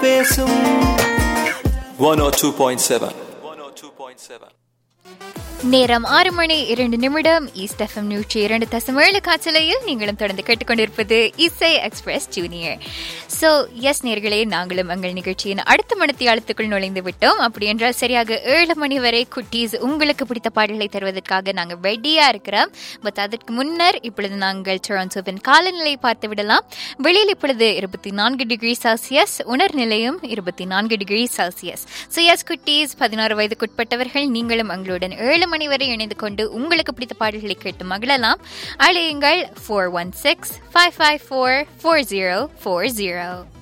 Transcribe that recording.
பேசும் 102.7 102.7 நேரம் ஆறு மணி இரண்டு நிமிடம் ஈஸ்ட் எஃப்எம் நூற்றி இரண்டு தசம் ஏழு காய்ச்சலையில் நீங்களும் தொடர்ந்து கேட்டுக்கொண்டிருப்பது இசை எக்ஸ்பிரஸ் ஜூனியர் ஸோ எஸ் நேர்களே நாங்களும் எங்கள் நிகழ்ச்சியின் அடுத்த மணத்தி அழுத்துக்குள் நுழைந்து விட்டோம் அப்படி என்றால் சரியாக ஏழு மணி வரை குட்டீஸ் உங்களுக்கு பிடித்த பாடல்களை தருவதற்காக நாங்கள் ரெடியா இருக்கிறோம் பட் அதற்கு முன்னர் இப்பொழுது நாங்கள் டொரான்சோவின் காலநிலை பார்த்து விடலாம் வெளியில் இப்பொழுது இருபத்தி நான்கு டிகிரி செல்சியஸ் உணர் நிலையும் இருபத்தி நான்கு டிகிரி செல்சியஸ் ஸோ எஸ் குட்டீஸ் பதினாறு வயதுக்குட்பட்டவர்கள் நீங்களும் எங்களுடன் ஏழு மணி வரை இணைந்து கொண்டு உங்களுக்கு பிடித்த பாடல்களை கேட்டு மகிழலாம் அழையுங்கள் four one six five five four four zero four zero